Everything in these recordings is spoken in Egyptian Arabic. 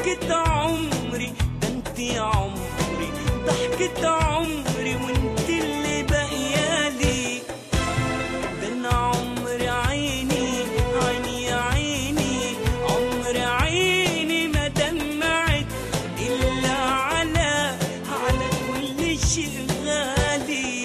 ضحكة عمري ده انت عمري ضحكة عمري وانت اللي باقيالي ده انا عمري عيني عيني يا عيني عمري عيني ما دمعت الا على على كل شيء غالي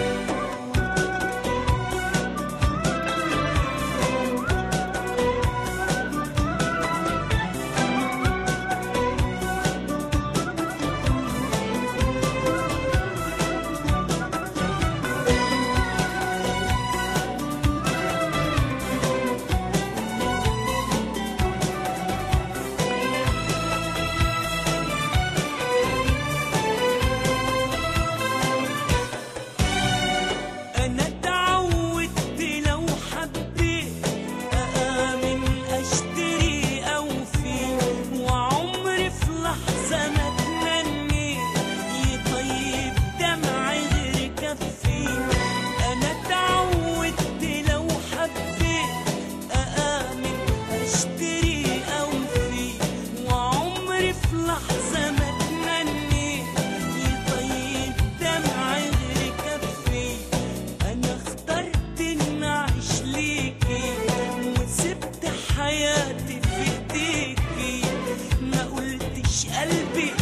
انا اتعودت لو حبيت اامن اشتري اوفي وعمري في لحظه ما اتمنيت يطيب دمعي غير كفي انا اتعودت لو حبيت اامن اشتري اوفي وعمري في لحظه ما اتمنيت يطيب دمعي غير كفي انا اخترت ان اعيش ليكي وسبت حياتي في ايديكي ما قلتش قلبي